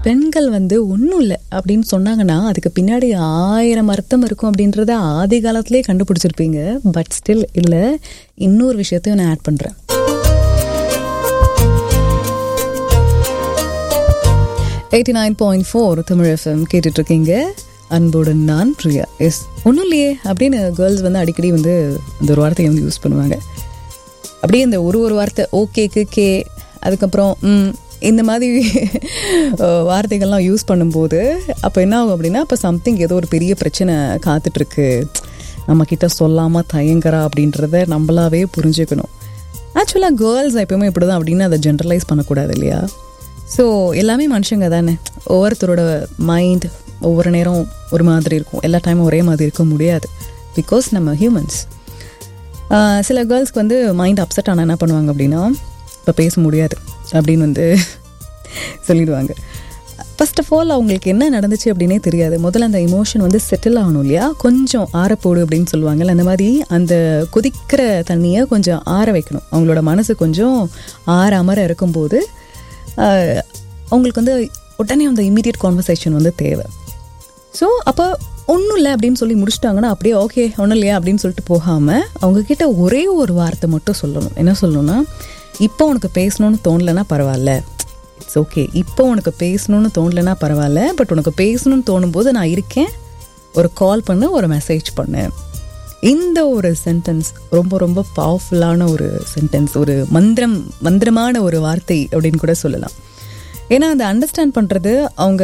பெண்கள் வந்து ஒன்றும் இல்லை அப்படின்னு சொன்னாங்கன்னா அதுக்கு பின்னாடி ஆயிரம் அர்த்தம் இருக்கும் அப்படின்றத ஆதி காலத்திலே கண்டுபிடிச்சிருப்பீங்க பட் ஸ்டில் இல்லை இன்னொரு விஷயத்தையும் நான் ஆட் பண்ணுறேன் eighty nine point four Tamil FM கேட்டுட்டு இருக்கீங்க அன்புடன் நான் பிரியா எஸ் ஒன்றும் இல்லையே அப்படின்னு கேர்ள்ஸ் வந்து அடிக்கடி வந்து இந்த ஒரு வார்த்தையை வந்து யூஸ் பண்ணுவாங்க அப்படியே இந்த ஒரு ஒரு வார்த்தை ஓகேக்கு கே அதுக்கப்புறம் ம் இந்த மாதிரி அஹ், வார்த்தைகள்லாம் யூஸ் பண்ணும்போது அப்போ என்ன ஆகும் அப்படின்னா அப்போ சம்திங் ஏதோ ஒரு பெரிய பிரச்சனை காத்துட்ருக்கு நம்ம கிட்ட சொல்லாமல் தயங்குறா அப்படின்றத நம்மளாவே புரிஞ்சுக்கணும் ஆக்சுவலாக கேர்ள்ஸ் எப்பவுமே இப்படி தான் அப்படின்னு அதை ஜென்ரலைஸ் பண்ணக்கூடாது இல்லையா ஸோ எல்லாமே மனுஷங்க தானே ஒவ்வொருத்தரோட மைண்ட் ஒவ்வொரு நேரம் ஒரு மாதிரி இருக்கும் எல்லா டைமும் ஒரே மாதிரி இருக்க முடியாது பிகாஸ் நம்ம ஹியூமன்ஸ் சில கேர்ள்ஸ்க்கு வந்து மைண்ட் அப்செட் ஆனால் என்ன பண்ணுவாங்க அப்படின்னா இப்போ பேச முடியாது அப்படின்னு வந்து சொல்லிடுவாங்க ஃபர்ஸ்ட் ஆஃப் ஆல் அவங்களுக்கு என்ன நடந்துச்சு அப்படின்னே தெரியாது முதல்ல அந்த இமோஷன் வந்து செட்டில் ஆகணும் இல்லையா கொஞ்சம் ஆறப்போடு அப்படின்னு சொல்லுவாங்கல்ல அந்த மாதிரி அந்த கொதிக்கிற தண்ணியை கொஞ்சம் ஆற வைக்கணும் அவங்களோட மனசு கொஞ்சம் ஆற அமர இருக்கும்போது ஆஹ், அவங்களுக்கு வந்து உடனே அந்த இமீடியட் கான்வர்சேஷன் வந்து தேவை ஸோ அப்போ ஒன்றும் இல்லை அப்படின்னு சொல்லி முடிச்சிட்டாங்கன்னா அப்படியே ஓகே ஒன்றும் இல்லையா அப்படின்னு சொல்லிட்டு போகாமல் அவங்கக்கிட்ட ஒரே ஒரு வார்த்தை மட்டும் சொல்லணும் என்ன சொல்லணும்னா இப்போ உனக்கு பேசணும்னு தோணலைன்னா பரவாயில்ல இட்ஸ் ஓகே இப்போ உனக்கு பேசணும்னு தோணலைன்னா பரவாயில்ல பட் உனக்கு பேசணும்னு தோணும்போது நான் இருக்கேன் ஒரு கால் பண்ணு ஒரு மெசேஜ் பண்ணு இந்த ஒரு சென்டென்ஸ் ரொம்ப ரொம்ப பவர்ஃபுல்லான ஒரு சென்டென்ஸ் ஒரு மந்திரம் மந்திரமான ஒரு வார்த்தை அப்படின்னு கூட சொல்லலாம் ஏன்னா அதை அண்டர்ஸ்டாண்ட் பண்ணுறது அவங்க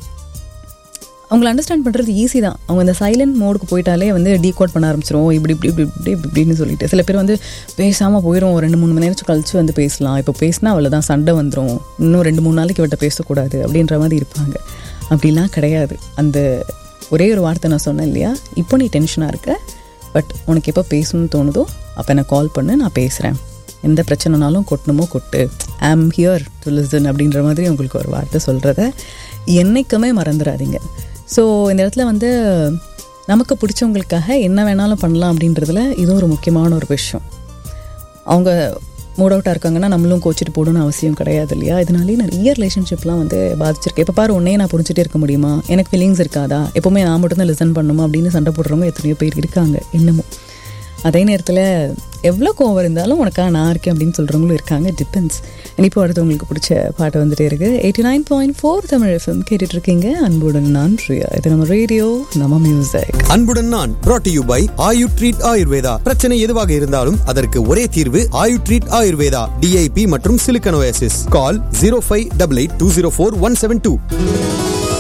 அவங்கள அண்டர்ஸ்டாண்ட் பண்ணுறது ஈஸி தான் அவங்க அந்த சைலண்ட் மோடுக்கு போயிட்டாலே வந்து டீகோட் பண்ண ஆரம்பிச்சிரும் இப்படி இப்படி இப்படி இப்படி இப்படி இப்படின்னு சொல்லிட்டு சில பேர் வந்து பேசாமல் போயிடும் ஒரு ரெண்டு மூணு மணி நேரம் கழிச்சு வந்து பேசலாம் இப்போ பேசினா அவ்வளோதான் சண்டை வந்துடும் இன்னும் ரெண்டு மூணு நாளைக்கு இவட்ட பேசக்கூடாது அப்படின்ற மாதிரி இருப்பாங்க அப்படிலாம் கிடையாது அந்த ஒரே ஒரு வார்த்தை நான் சொன்னேன் இல்லையா இப்போ நீ டென்ஷனாக இருக்க பட் உனக்கு எப்போ பேசணும்னு தோணுதோ அப்போ எனக்கு கால் பண்ணு நான் பேசுகிறேன் எந்த பிரச்சனைனாலும் கொட்டணுமோ கொட்டு ஆம் ஹியர் டு லிசன் அப்படின்ற மாதிரி உங்களுக்கு ஒரு வார்த்தை சொல்கிறத என்றைக்குமே மறந்துடாதீங்க ஸோ இந்த இடத்துல வந்து நமக்கு பிடிச்சவங்களுக்காக என்ன வேணாலும் பண்ணலாம் அப்படின்றதுல இதுவும் ஒரு முக்கியமான ஒரு விஷயம் அவங்க மூட் அவுட்டாக இருக்காங்கன்னா நம்மளும் கோச்சிட்டு போடணும்னு அவசியம் கிடையாது இல்லையா இதனாலேயே நிறைய ரிலேஷன்ஷிப்லாம் வந்து பாதிச்சிருக்கு இப்போ பாரு உன்னையே நான் புரிஞ்சுட்டே இருக்க முடியுமா எனக்கு ஃபீலிங்ஸ் இருக்காதா எப்போவுமே நான் மட்டும்தான் லிசன் பண்ணணுமா அப்படின்னு சண்டை போடுறவங்க எத்தனையோ பேர் இருக்காங்க இன்னமும் அதே நேரத்தில் எவ்வளோ கோவம் இருந்தாலும் உனக்காக நான் இருக்கேன் அப்படின்னு சொல்கிறவங்களும் இருக்காங்க டிபெண்ட்ஸ் இப்போ அடுத்து உங்களுக்கு பிடிச்ச பாட்டு வந்துட்டே இருக்கு eighty nine point four Tamil FM கேட்டுட்டு இருக்கீங்க அன்புடன் நான் பிரியா இது நம்ம ரேடியோ நம்ம மியூசிக் அன்புடன் நான் brought to you by Ayu treat Ayurveda பிரச்சனை எதுவாக இருந்தாலும் அதற்கு ஒரே தீர்வு ஆயு ட்ரீட் ஆயுர்வேதா டிஐபி மற்றும் silicosis call zero five double eight two zero four one seven two